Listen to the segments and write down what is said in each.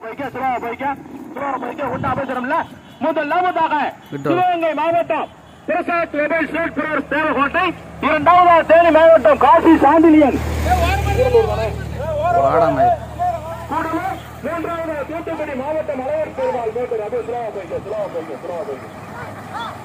வைக்க சிவா வைக்க சிவா வைக்க ஒட்டு அவசரம்ல முதலாவதாக விட்டோம். சிவகங்கை மாவட்டம் பிரசாத் மொபைல் ஸ்டேட் புரோர் தேவகோட்டை இரண்டாவதாக தேனி மாவட்டம் காசி சாண்டிலியன் வாடாம கூடலூர் மூன்றாவது தூத்துக்குடி மாவட்டம் அலைவர் பெருமாள் மோட்டர் அப்படியே சிலவா போய்க்க சிலவா போய்க்க சிலவா போய்க்க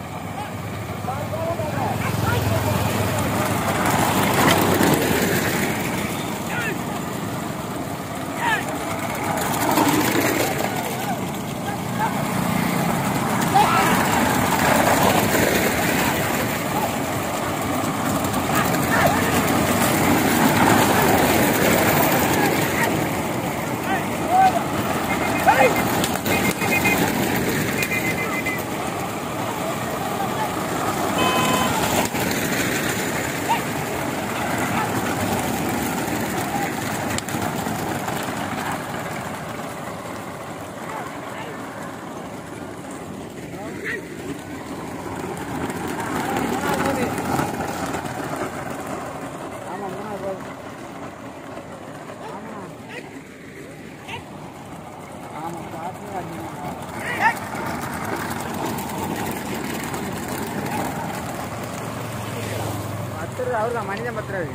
அவர்தான் மனிதன் பத்திராது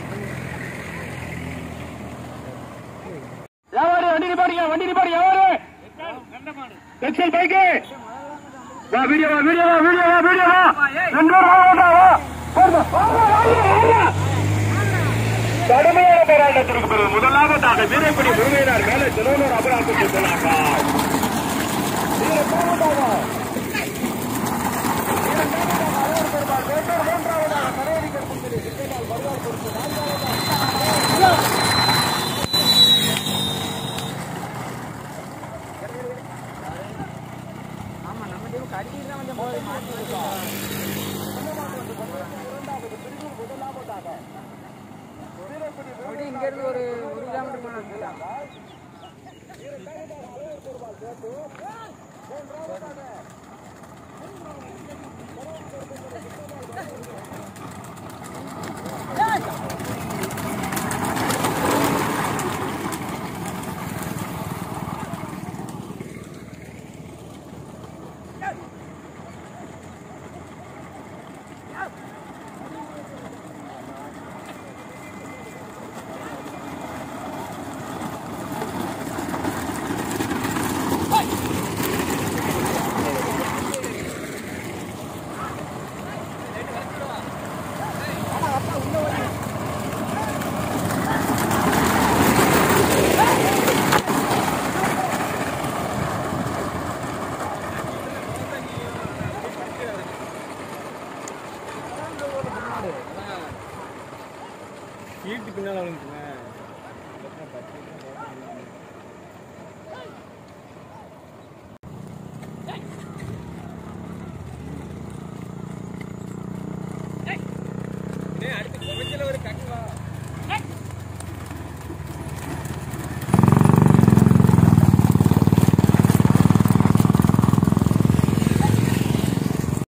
எவரு வண்டி நிப்பாடிங்க வண்டி நிப்பாடி எவரு எக்ஸல் பைக்கு வா வீடியோ வா வீடியோ வா வீடியோ வா வீடியோ வா ரெண்டு பேரும் வா வா வா போடுங்க. வா, வா, வா, வா, வா. கடுமையான போராட்டத்திற்கு பிறகு முதலாவதாக வீரப்படி முருகையினார் மேலே சிலோனூர் அபராதத்தை சொன்னாங்க ஆமா நம்ம டீம் கடிக்கிட்டு தான் கொஞ்சம் போய் மாட்டி அப்படி இங்க இருந்து ஒரு ஒரு கிலோமீட்டர் மேல இருக்கலாம் வீட்டு பின்னால வந்துச்சுங்க